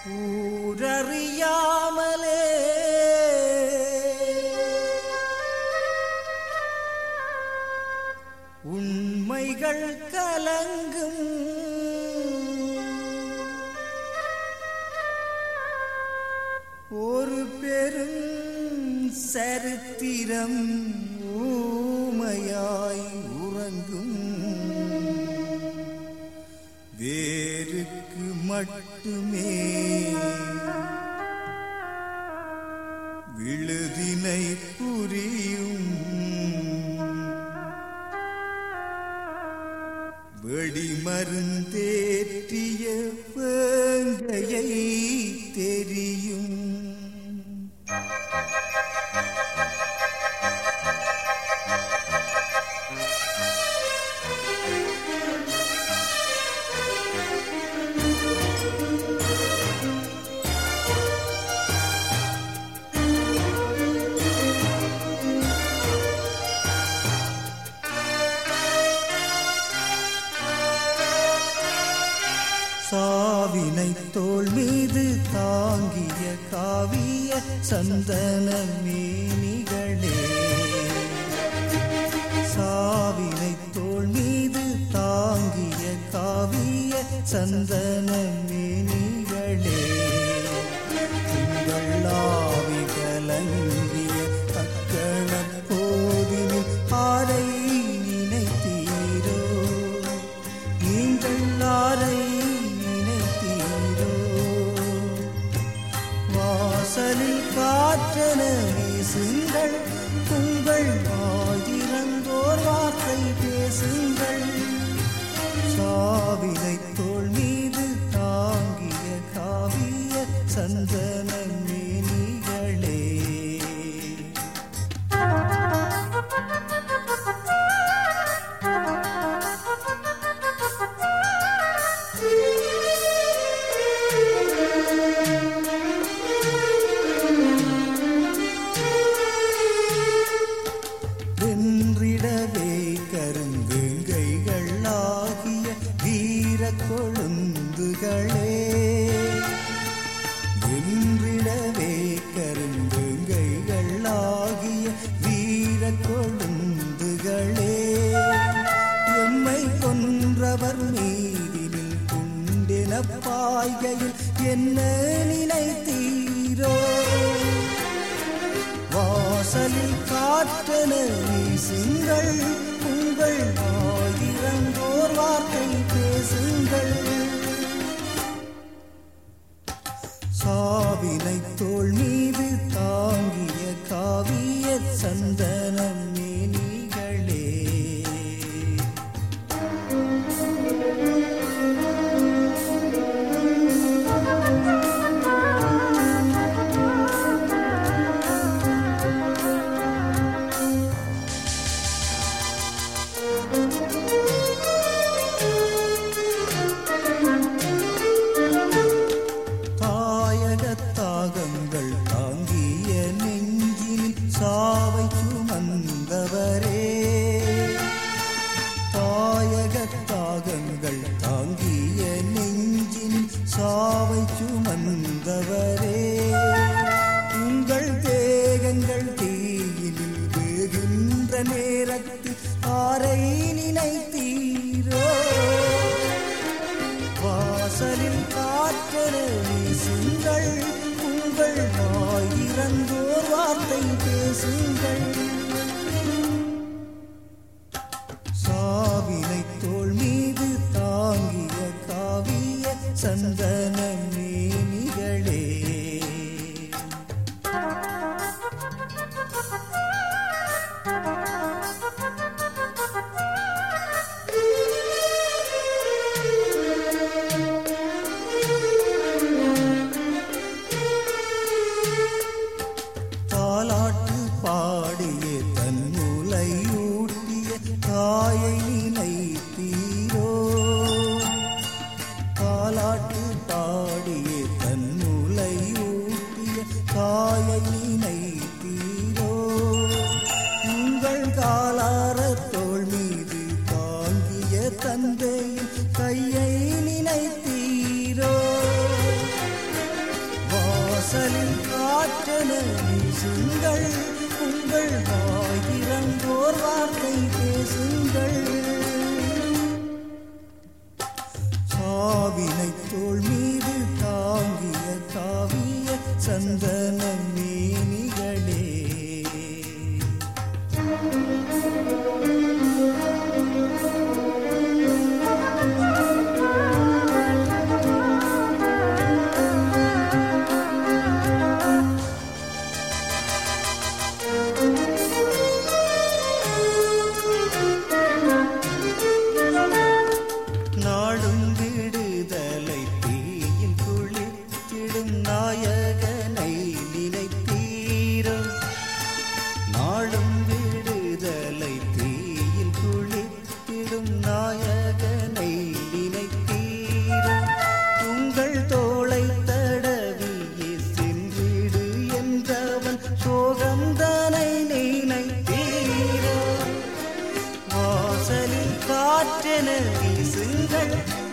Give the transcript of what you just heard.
ஊரறியாமலே உண்மைகள் கலங்கும் ஒரு பெரும் சரித்திரம் ஊமையாய் உறங்கும் வேருக்கு மட்டுமே விழுதினை புரியும் வெடிமருந்தேற்றிய வேங்கையை தெரியும் சாவினை தோள் மீது தாங்கிய காவிய சந்தன மேனிகளே சாவினை தோள் மீது தாங்கிய காவிய சந்தன மேனிகளே உங்கள் ஆவி கலங்கிய அக்கண போதினில் ஆரை நினைத்தீரோ நீங்கள் ஆரை நினைத்தீரோ வாசலில் காற்றன வீசுங்கள் உங்கள் ஆயிரந்தோர் வார்த்தை பேசுங்கள் சாவினை தோள் மீது தாங்கிய காவிய சந்தன மேனிகளே வென்றிடவே கருங்குங்கைகள் ஆகிய வீர கொழுந்துகளே வென்றிடவே கருங்குங்கைகள் ஆகிய வீர கொழுந்துகளே எம்மை கொன்றவர் மீதினில் குண்டென பாய்கையில் என்ன நினைத்தீரோ வாசலில் காற்றன வீசுங்கள் உங்கள் ஆயிரந்தோர் வார்த்தை பேசுங்கள் சாவினை தோள் மீது தாங்கிய காவிய சந்தன மேனிகளே தாயகத் தாகங்கள் தாங்கிய நெஞ்சினில் சாவை சுமந்தவரே தாயகத் தாகங்கள் தாங்கிய நெஞ்சினில் சாவை சுமந்தவரே உங்கள் தேகங்கள் தீயினில் வேகின்ற நேரத்தில் ஆரை நினைத்தீரோ வாசலில் காற்றன வீசுங்கள் உங்கள் ஆயிரந்தோர் வார்த்தை பேசுங்கள் சாவினை தோள் மீது தாங்கிய காவிய சந்தன மேனிகளே தாலாட்டு பாடிய தன்முலை ஊட்டிய தாயை நினைத்தீரோ தாலாட்டு பாடிய தன்முலை ஊட்டிய தாயை நினைத்தீரோ உங்கள் காலார தோள் மீது தாங்கிய தந்தையின் கையை நினைத்தீரோ வாசலில் காற்றென வீசுங்கள் உங்கள் வாயிரங்கோர் வார்த்தை பேசுங்கள் சாவினை தோள் மீது தாங்கிய காவிய சந்தன மேனிகளே நாளும் விடுதலை தீயில் குளித்திடும் நாயகனை நினைத்தீரோ நாளும் விடுதலை தீயில் குளித்திடும் நாயகனை நினைத்தீரோ உங்கள் தோளை தடவியே சென்றிடு என்றவன் சோகந்தனை நினைத்தீரோ வாசலில் காற்றென வீசுங்கள்